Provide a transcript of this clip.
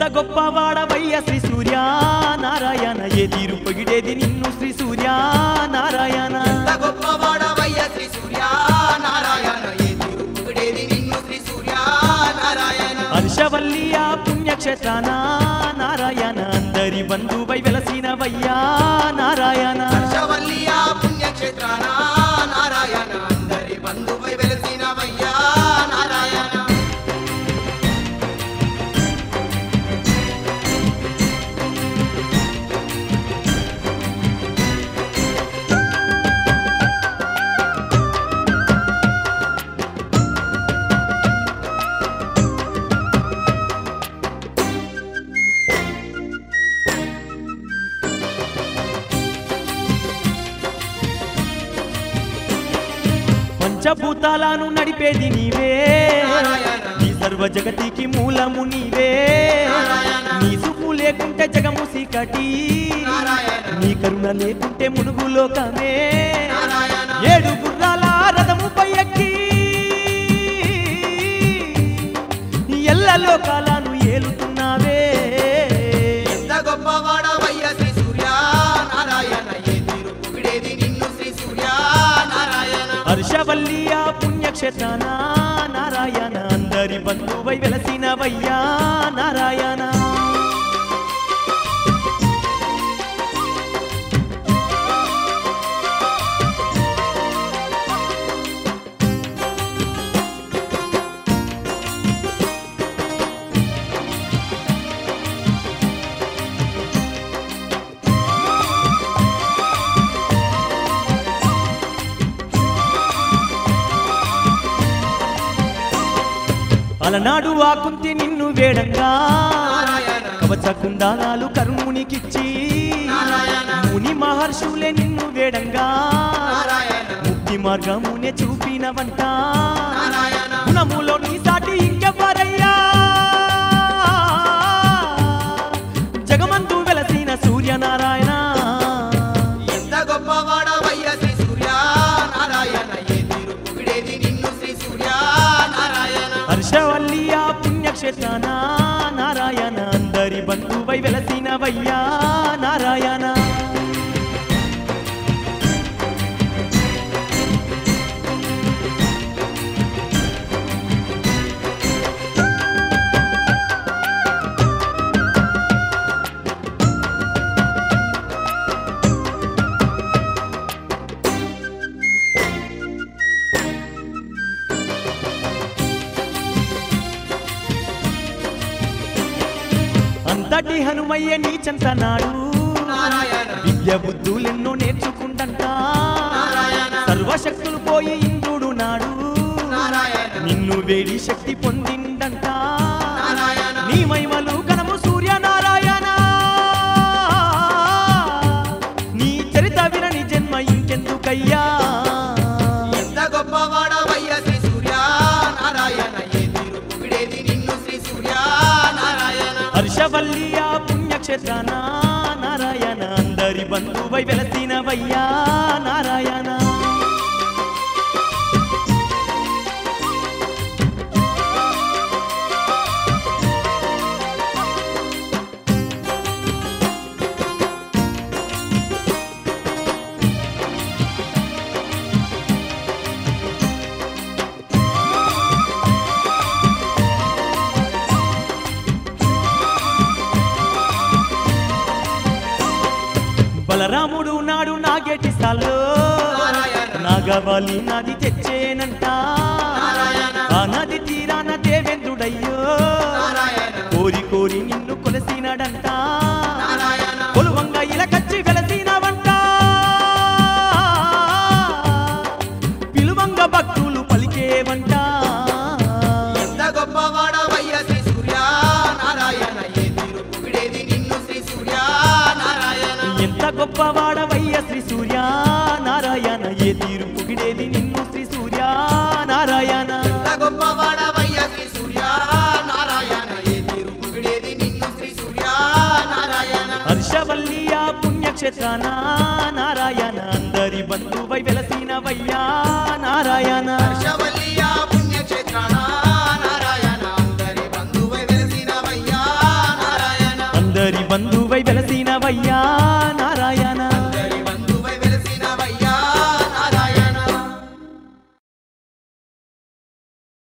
గొప్పవాడవయ్య శ్రీ సూర్య నారాయణ ఏ తీరు పొగిడేది నిన్ను శ్రీ సూర్య నారాయణ ఎంత గొప్పవాడవయ్య శ్రీ సూర్య నారాయణ ఏ తీరు పొగిడేది నిన్ను శ్రీ సూర్య నారాయణ హర్షవల్లియ పుణ్యక్షేత్రాన నారాయణ అందరి బంధువై వెలసినవయ్యా నారాయణ హర్షవల్లియ పుణ్యక్షేత్రాన నారాయణ అందరి బంధువై వెలసినవయ్యా నారాయణ పంచభూతాలను నడిపేది నీవే నారాయణ. ఈ సర్వ జగతికి మూలము నీవే నారాయణ. నీ సుపు లేకుంటే జగము సీకటి నారాయణ. నీ కరుణ లేకుంటే మునుగు లోకమే నారాయణ. ఏడు గుర్రాల రథముపై ఎక్కి ఎల్ల లోకాలను ఏలుతున్నావే ఎంత గొప్పవాడవయ్య శ్రీ సూర్య నారాయణ ఏ తీరు పొగిడేది నిన్ను శ్రీ సూర్య నారాయణ హర్షవల్లియ పుణ్యక్షేత్రాన నారాయణ అందరి బంధువై వెలసినవయ్యా నారాయణ అలనాడు ఆకుంతి నిన్ను వేడంగా నారాయణ కవచ కుండాలాలు కర్మునికిచ్చి నారాయణ ముని మహర్షులే నిన్ను వేడంగా నారాయణ ముక్తి మార్గమునే చూపినవంట నారాయణ గుణములో నీ సాటి ఇంకెవ్వరయ్యా జగమంతు వెలసిన సూర్యనారాయణ ఎంత గొప్పవాడవయ్య శ్రీ సూర్య నారాయణ ఏ తీరు పొగిడేది నిన్ను శ్రీ సూర్య నారాయణ హర్షవల్లియ పుణ్యక్షేత్రాన నారాయణ అందరి బంధువై వెలసినవయ్యా నారాయణ అంతటి హనుమయ్య నీ చెంతనాడు నారాయణ విద్య బుద్ధులెన్నో నేర్చుకుంటంట నారాయణ సర్వశక్తులు పోయి ఇంద్రుడు నాడు నారాయణ నిన్ను వేడి శక్తి పొందిందంట నారాయణ నీ మహిమలు గణము సూర్యనారాయణ నీ చరిత వినని జన్మ ఇంకెందుకయ్యా ఎంత గొప్పవాడవయ్య శ్రీ సూర్య నారాయణ ఏ తీరు పొగిడేది నిన్ను శ్రీ సూర్య నారాయణ హర్షవల్లియ పుణ్యక్షేత్రాన నారాయణ అందరి బంధువై వెలసినవయ్యా నారాయణ బలరాముడు నాడు నాగేటి సాల్లో నారాయణ నాగవాలి నది తెచ్చేనంట నారాయణ ఆ నది తీరాన దేవేంద్రుడయ్యో నారాయణ కోరి కోరి నిన్ను కొలసినాడంట నారాయణ కొలువంగా ఇలకచ్చి వెలసినవంట పిలువంగ భక్తులు పలికేవంట ఎంత గొప్పవాడవయ్య శ్రీ సూర్య నారాయణ ఏ తీరు పొగిడేది నిన్ను శ్రీ సూర్య నారాయణ ఎంత గొప్పవాడవయ్య శ్రీ సూర్య నారాయణ ఏ తీరు పొగిడేది నిన్ను శ్రీ సూర్య నారాయణ ఎంత గొప్పవాడవయ్య శ్రీ సూర్య నారాయణ ఏ తీరు పొగిడేది నిన్ను శ్రీ సూర్య నారాయణ హర్షవల్లియ పుణ్యక్షేత్రాన నారాయణ అందరి బంధువై వెలసినవయ్యా నారాయణ హర్షవల్లియ పుణ్యక్షేత్రాన నారాయణ అందరి బంధువై వెలసినవయ్యా నారాయణ వెలసినవయ్యా